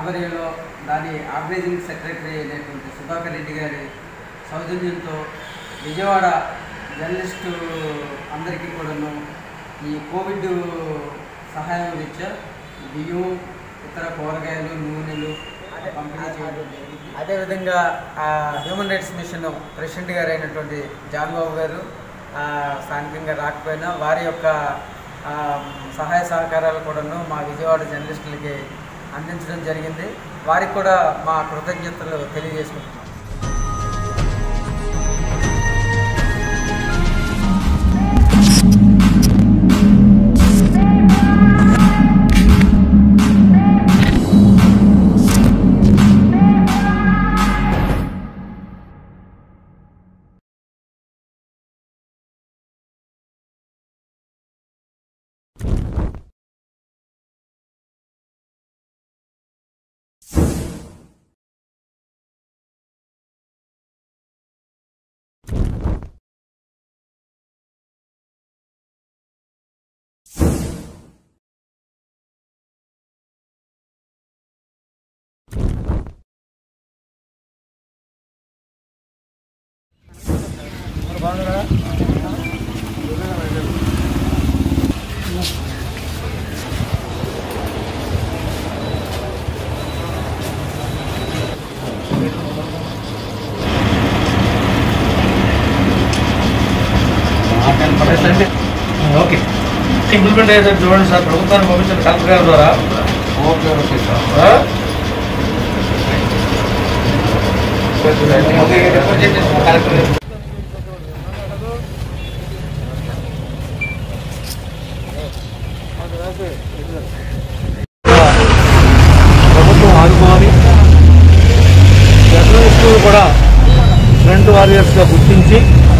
ఆధ్వర్యంలో దాని organising secretary అయినటువంటి సుధాకర్ రెడ్డి గారి సౌజన్యంతో విజయవాడ జర్నలిస్టు అందరికీ కూడాను ఈ కోవిడ్ సహాయం రీత్యా బియ్యం ఇతర కూరగాయలు నూనెలు పంపిణీ చేయడం జరిగింది అదేవిధంగా ఆ హ్యూమన్ రైట్స్ మిషన్ ప్రెసిడెంట్ గారు అయినటువంటి జాన్ బాబు గారు ఆ, స్థానికంగా రాకపోయినా వారి యొక్క ఆ, సహాయ సహకారాలు కూడాను మా విజయవాడ జర్నలిస్టులకి అందించడం జరిగింది వారికి కూడా మా కృతజ్ఞతలు తెలియజేసుకుంటున్నాం ఓకే ఇంప్లిమెంట్ అయ్యేది చూడండి సార్ ప్రభుత్వాన్ని పంపించిన కలెక్టర్ గారి ద్వారా ఓకే ఓకే సార్ ఆ? ఓకే రిపోర్ట్ చేసేసి కలెక్టర్ గారు. ప్రభుత్వం ఆదుకోవాలి జర్నలిస్టులు కూడా ఫ్రంట్ వారియర్స్గా గుర్తించి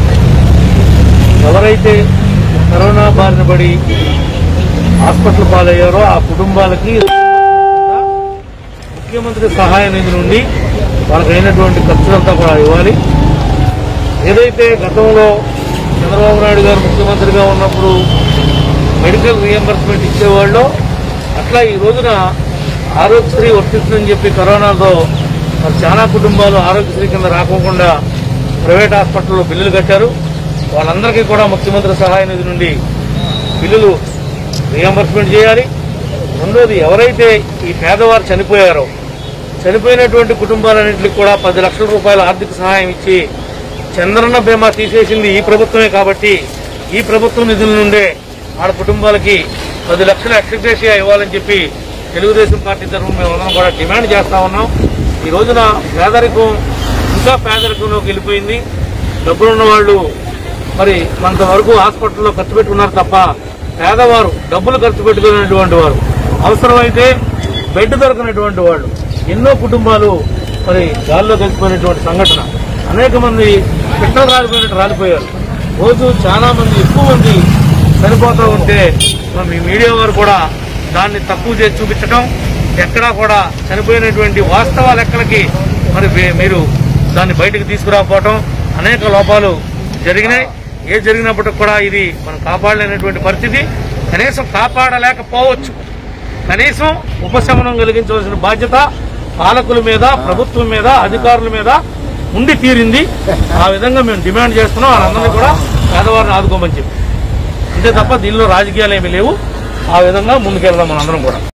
ఎవరైతే కరోనా బారిన పడి హాస్పిటల్ పాలయ్యారో ఆ కుటుంబాలకి ముఖ్యమంత్రి సహాయ నిధి నుండి వాళ్ళకి అయినటువంటి ఖర్చులంతా కూడా ఇవ్వాలి ఏదైతే గతంలో చంద్రబాబు నాయుడు గారు ముఖ్యమంత్రిగా ఉన్నప్పుడు మెడికల్ రియంబర్స్మెంట్ ఇచ్చేవాళ్ళు అట్లా ఈ రోజున ఆరోగ్యశ్రీ వర్తిస్తుందని చెప్పి కరోనాతో మరి చాలా కుటుంబాలు ఆరోగ్యశ్రీ కింద రాకోకుండా ప్రైవేట్ హాస్పిటల్లో బిల్లులు కట్టారు వాళ్ళందరికీ కూడా ముఖ్యమంత్రి సహాయ నిధి నుండి బిల్లులు రియంబర్స్మెంట్ చేయాలి రెండోది ఎవరైతే ఈ పేదవారు చనిపోయారో చనిపోయినటువంటి కుటుంబాలన్నింటికి కూడా పది లక్షల రూపాయల ఆర్థిక సహాయం ఇచ్చి చంద్రన్న బీమా తీసేసింది ఈ ప్రభుత్వమే కాబట్టి ఈ ప్రభుత్వం నిధుల నుండే ఆడ కుటుంబాలకి పది లక్షల ఎక్స్గ్రేషియా ఇవ్వాలని చెప్పి తెలుగుదేశం పార్టీ తరఫున మేమందరం కూడా డిమాండ్ చేస్తా ఉన్నాం ఈ రోజున పేదరికం ఇంకా పేదరికంలోకి వెళ్ళిపోయింది డబ్బులున్న వాళ్ళు మరి కొంతవరకు హాస్పిటల్లో ఖర్చు పెట్టుకున్నారు తప్ప పేదవారు డబ్బులు ఖర్చు పెట్టుకునేటువంటి వారు అవసరమైతే బెడ్ దొరకనటువంటి వాళ్ళు ఎన్నో కుటుంబాలు మరి గాల్లో కలిసిపోయినటువంటి సంఘటన అనేక మంది పిట్టలు రాలిపోయినట్టు రాలిపోయారు రోజు చాలా మంది ఎక్కువ మంది చనిపోతూ ఉంటే మరి మీ మీడియా వారు కూడా దాన్ని తక్కువ చేసి చూపించడం ఎక్కడా కూడా చనిపోయినటువంటి వాస్తవ లెక్కలకి మరి వే- మీరు దాన్ని బయటకు తీసుకురాకపోవటం అనేక లోపాలు జరిగినాయి ఏ జరిగినప్పటికి కూడా ఇది మనం కాపాడలేనటువంటి పరిస్థితి కనీసం కాపాడలేకపోవచ్చు కనీసం ఉపశమనం కలిగించవలసిన బాధ్యత పాలకుల మీద ప్రభుత్వం మీద అధికారుల మీద ఉండి తీరింది ఆ విధంగా మేము డిమాండ్ చేస్తున్నాం వాళ్ళందరినీ కూడా పేదవారిని ఆదుకోమని చెప్పి అంతే తప్ప దీనిలో రాజకీయాలు ఏమీ లేవు ఆ విధంగా ముందుకెళ్దాం మనందరం కూడా